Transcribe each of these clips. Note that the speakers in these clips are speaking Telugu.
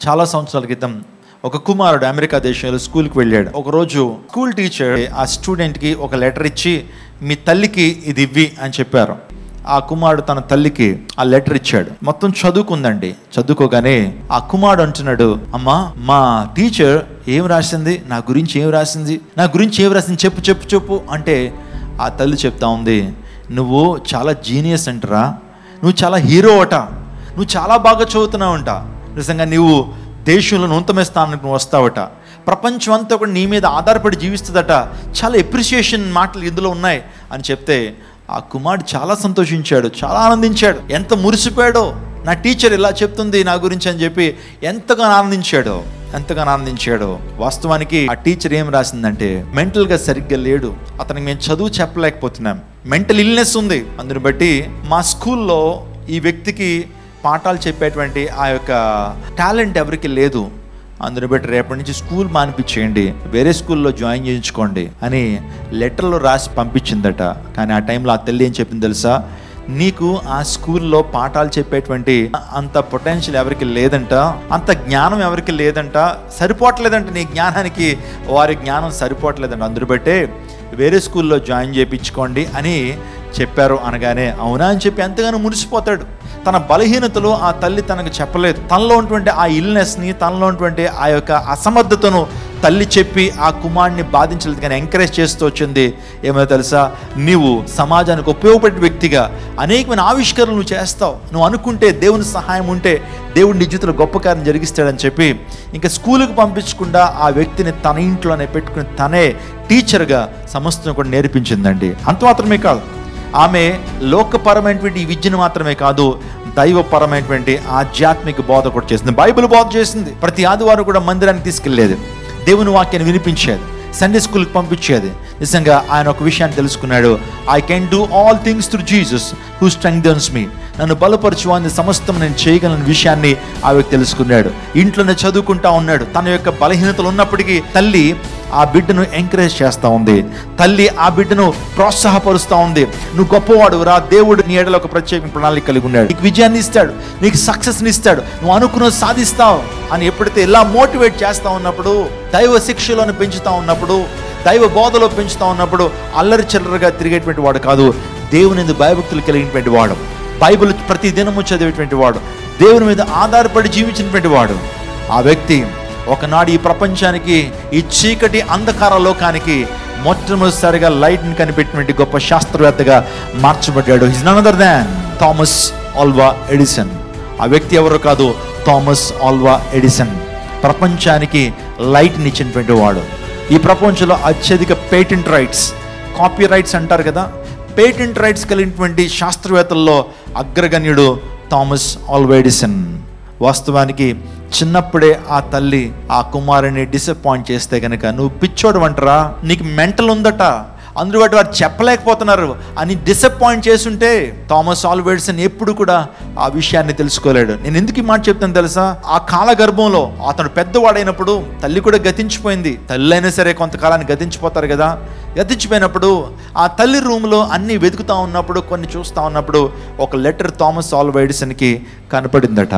చాలా సంవత్సరాల క్రితం ఒక కుమారుడు అమెరికా దేశంలో స్కూల్కి వెళ్ళాడు ఒకరోజు స్కూల్ టీచర్ ఆ స్టూడెంట్కి ఒక లెటర్ ఇచ్చి మీ తల్లికి ఇది ఇవ్వి అని చెప్పారు ఆ కుమారుడు తన తల్లికి ఆ లెటర్ ఇచ్చాడు మొత్తం చదువుకుందండి చదువుకోగానే ఆ కుమారుడు అంటున్నాడు అమ్మా మా టీచర్ ఏం రాసింది నా గురించి ఏం రాసింది నా గురించి ఏం రాసింది చెప్పు చెప్పు చెప్పు అంటే ఆ తల్లి చెప్తా ఉంది నువ్వు చాలా జీనియస్ అంటరా నువ్వు చాలా హీరో అట నువ్వు చాలా బాగా చదువుతున్నావంట నిజంగా నీవు దేశంలో నూతనమైన స్థానానికి నువ్వు వస్తావట ప్రపంచం అంతా కూడా నీ మీద ఆధారపడి జీవిస్తుందట చాలా ఎప్రిసియేషన్ మాటలు ఇందులో ఉన్నాయి అని చెప్తే ఆ కుమారుడు చాలా సంతోషించాడు చాలా ఆనందించాడు ఎంత మురిసిపోయాడో నా టీచర్ ఇలా చెప్తుంది నా గురించి అని చెప్పి ఎంతగానో ఆనందించాడో ఎంతగానో ఆనందించాడో వాస్తవానికి ఆ టీచర్ ఏం రాసిందంటే మెంటల్గా సరిగ్గా లేడు అతనికి మేము చదువు చెప్పలేకపోతున్నాం మెంటల్ ఇల్నెస్ ఉంది అందుని బట్టి మా స్కూల్లో ఈ వ్యక్తికి పాఠాలు చెప్పేటువంటి ఆ యొక్క టాలెంట్ ఎవరికి లేదు అందుని బట్టి రేపటి నుంచి స్కూల్ మానిపించేయండి వేరే స్కూల్లో జాయిన్ చేయించుకోండి అని లెటర్లో రాసి పంపించిందట కానీ ఆ టైంలో ఆ తల్లి ఏం చెప్పింది తెలుసా నీకు ఆ స్కూల్లో పాఠాలు చెప్పేటువంటి అంత పొటెన్షియల్ ఎవరికి లేదంట అంత జ్ఞానం ఎవరికి లేదంట సరిపోవట్లేదంట నీ జ్ఞానానికి వారి జ్ఞానం సరిపోవట్లేదంట అందుని బట్టే వేరే స్కూల్లో జాయిన్ చేయించుకోండి అని చెప్పారు అనగానే అవునా అని చెప్పి ఎంతగానో మురిసిపోతాడు తన బలహీనతలు ఆ తల్లి తనకు చెప్పలేదు తనలో ఉన్నటువంటి ఆ ఇల్నెస్ని తనలో ఉన్నటువంటి ఆ యొక్క అసమర్థతను తల్లి చెప్పి ఆ కుమారుడిని బాధించలేదు కానీ ఎంకరేజ్ చేస్తూ వచ్చింది ఏమో తెలుసా నీవు సమాజానికి ఉపయోగపడే వ్యక్తిగా అనేకమైన ఆవిష్కరణలు నువ్వు చేస్తావు నువ్వు అనుకుంటే దేవుని సహాయం ఉంటే దేవుడి నీ జీవితంలో గొప్ప కార్యం జరిగిస్తాడని చెప్పి ఇంకా స్కూల్కి పంపించకుండా ఆ వ్యక్తిని తన ఇంట్లోనే పెట్టుకుని తనే టీచర్గా సమస్తం కూడా నేర్పించిందండి అంత మాత్రమే కాదు ఆమె లోకపరమైనటువంటి ఈ విద్యను మాత్రమే కాదు దైవపరమైనటువంటి ఆధ్యాత్మిక బోధ కూడా చేసింది బైబిల్ బోధ చేసింది ప్రతి ఆదివారం కూడా మందిరానికి తీసుకెళ్లేది దేవుని వాక్యాన్ని వినిపించేది సండే స్కూల్కి పంపించేది నిజంగా ఆయన ఒక విషయాన్ని తెలుసుకున్నాడు I can do all things through Jesus who strengthens me నన్ను బలపరచువాన్ని సమస్తం నేను చేయగలను విషయాన్ని ఆ వ్యక్తి తెలుసుకున్నాడు ఇంట్లోనే చదువుకుంటా ఉన్నాడు తన యొక్క బలహీనతలు ఉన్నప్పటికీ తల్లి ఆ బిడ్డను ఎంకరేజ్ చేస్తూ ఉంది తల్లి ఆ బిడ్డను ప్రోత్సాహపరుస్తూ ఉంది నువ్వు గొప్పవాడు రా దేవుడు నీ ఏడలో ఒక ప్రత్యేక ప్రణాళిక కలిగి ఉన్నాడు నీకు విజయాన్ని ఇస్తాడు నీకు సక్సెస్ని ఇస్తాడు నువ్వు అనుకున్నది సాధిస్తావు అని ఎప్పుడైతే ఎలా మోటివేట్ చేస్తూ ఉన్నప్పుడు దైవ శిక్షలను పెంచుతూ ఉన్నప్పుడు దైవ బోధలో పెంచుతూ ఉన్నప్పుడు అల్లరి చిల్లరగా తిరిగేటువంటి వాడు కాదు దేవుని ఎందు భయభక్తులు కలిగినటువంటి వాడు బైబిల్ ప్రతి దినము చదివేటువంటి వాడు దేవుని మీద ఆధారపడి జీవించినటువంటి వాడు ఆ వ్యక్తి ఒకనాడు ఈ ప్రపంచానికి ఈ చీకటి అంధకార లోకానికి మొట్టమొదటిసారిగా లైట్ని కనిపెట్టినటువంటి గొప్ప శాస్త్రవేత్తగా మార్చబడ్డాడు his none other than Thomas Alva Edison ఆ వ్యక్తి ఎవరో కాదు థామస్ ఆల్వా ఎడిసన్ ప్రపంచానికి లైట్ని ఇచ్చినటువంటి వాడు ఈ ప్రపంచంలో అత్యధిక పేటెంట్ రైట్స్ కాపీ రైట్స్ అంటారు కదా పేటెంట్ రైట్స్ కలిగినటువంటి శాస్త్రవేత్తల్లో అగ్రగణ్యుడు థామస్ ఆల్వా ఎడిసన్ వాస్తవానికి చిన్నప్పుడే ఆ తల్లి ఆ కుమారుని డిసప్పాయింట్ చేస్తే కనుక నువ్వు పిచ్చోడు అంటరా నీకు మెంటల్ ఉందట అందరూ వాటి వారు చెప్పలేకపోతున్నారు అని డిసప్పాయింట్ చేస్తుంటే థామస్ ఆల్వేడ్సన్ ఎప్పుడు కూడా ఆ విషయాన్ని తెలుసుకోలేడు నేను ఎందుకు ఈ మాట చెప్తాను తెలుసా ఆ కాల గర్భంలో అతను పెద్దవాడైనప్పుడు తల్లి కూడా గతించిపోయింది తల్లి అయినా సరే కొంతకాలాన్ని గతించిపోతారు కదా గతించిపోయినప్పుడు ఆ తల్లి రూమ్లో అన్ని వెతుకుతా ఉన్నప్పుడు కొన్ని చూస్తూ ఉన్నప్పుడు ఒక లెటర్ థామస్ ఆల్వైడ్సన్కి కనపడిందట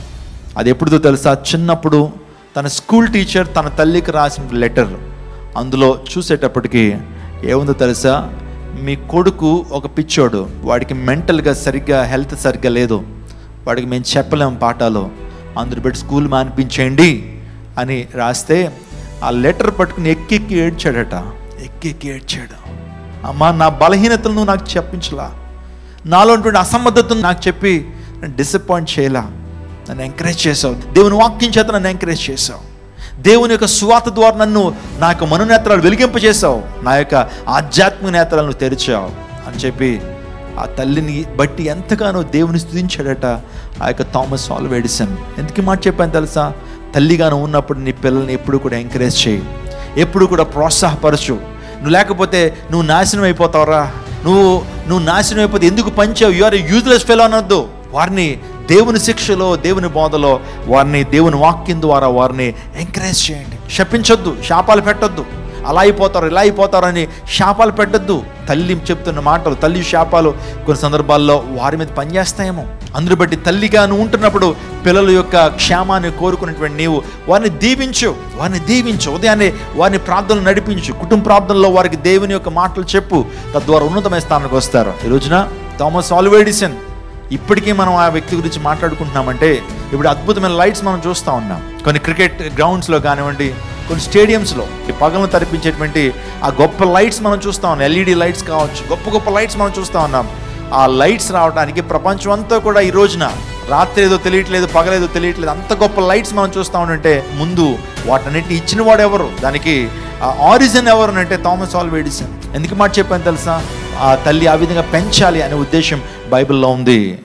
అది ఎప్పుడుదో తెలుసా చిన్నప్పుడు తన స్కూల్ టీచర్ తన తల్లికి రాసిన లెటర్ అందులో చూసేటప్పటికి ఏముందో తెలుసా మీ కొడుకు ఒక పిచ్చోడు వాడికి మెంటల్గా సరిగ్గా హెల్త్ సరిగ్గా లేదు వాడికి మేము చెప్పలేము పాఠాలు అందరు పెట్టి స్కూల్ మానిపించేయండి అని రాస్తే ఆ లెటర్ పట్టుకుని ఎక్కి ఎక్కి ఏడ్చాడట ఎక్కి ఎక్కి ఏడ్చాడు అమ్మా నా బలహీనతలను నాకు చెప్పించలా నాలో ఉన్నటువంటి అసమర్థతను నాకు చెప్పి డిసప్పాయింట్ చేయలా నన్ను ఎంకరేజ్ చేసావు దేవుని వాక్యం చేత నన్ను ఎంకరేజ్ చేసావు దేవుని యొక్క సువాత ద్వారా నన్ను నా యొక్క మనోనేత్రాలు వెలిగింపజేశావు నా యొక్క ఆధ్యాత్మిక నేత్రాలను తెరిచావు అని చెప్పి ఆ తల్లిని బట్టి ఎంతగానో దేవుని స్థుతించాడట ఆ యొక్క థామస్ ఆల్వా ఎడిసన్ ఎందుకు ఈ మాట చెప్పాను తెలుసా తల్లిగాను ఉన్నప్పుడు నీ పిల్లల్ని ఎప్పుడు కూడా ఎంకరేజ్ చేయి ఎప్పుడు కూడా ప్రోత్సాహపరచు నువ్వు లేకపోతే నువ్వు నాశనం అయిపోతావురా నువ్వు నువ్వు నాశనం అయిపోతే ఎందుకు పంచావు యు ఆర్ యూజ్లెస్ ఫెలో అనొద్దు వారిని దేవుని శిక్షలో దేవుని బోధలో వారిని దేవుని వాక్యం ద్వారా వారిని ఎంకరేజ్ చేయండి శపించొద్దు శాపాలు పెట్టొద్దు అలా అయిపోతారు ఇలా అయిపోతారు అని శాపాలు పెట్టద్దు తల్లి చెప్తున్న మాటలు తల్లి శాపాలు కొన్ని సందర్భాల్లో వారి మీద పనిచేస్తాయేమో అందును బట్టి తల్లిగా నువ్వు ఉంటున్నప్పుడు పిల్లల యొక్క క్షేమాన్ని కోరుకున్నటువంటి నీవు వారిని దీవించు వారిని దీవించు ఉదయాన్నే వారిని ప్రార్థనలు నడిపించు కుటుంబ ప్రార్థనలో వారికి దేవుని యొక్క మాటలు చెప్పు తద్వారా ఉన్నతమైన స్థానానికి వస్తారు ఈ రోజున థామస్ ఆల్వా ఎడిసన్ ఇప్పటికీ మనం ఆ వ్యక్తి గురించి మాట్లాడుకుంటున్నామంటే ఇప్పుడు అద్భుతమైన లైట్స్ మనం చూస్తూ ఉన్నాం కొన్ని క్రికెట్ గ్రౌండ్స్లో కానివ్వండి కొన్ని స్టేడియంస్లో ఈ పగలను తరిపించేటువంటి ఆ గొప్ప లైట్స్ మనం చూస్తూ ఉన్నాం ఎల్ఈడి లైట్స్ కావచ్చు గొప్ప గొప్ప లైట్స్ మనం చూస్తూ ఉన్నాం ఆ లైట్స్ రావడానికి ప్రపంచం అంతా కూడా ఈ రోజున రాత్రి ఏదో తెలియట్లేదు పగలేదో తెలియట్లేదు అంత గొప్ప లైట్స్ మనం చూస్తూ ఉంటే ముందు వాటన్నిటిని ఇచ్చిన వాడు ఎవరు దానికి ఆరిజిన్ ఎవరు అంటే థామస్ ఆల్వా ఎడిసన్ ఎందుకు మాట చెప్పాను తెలుసా ఆ తల్లి ఆ విధంగా పెంచాలి అనే ఉద్దేశం బైబిల్లో ఉంది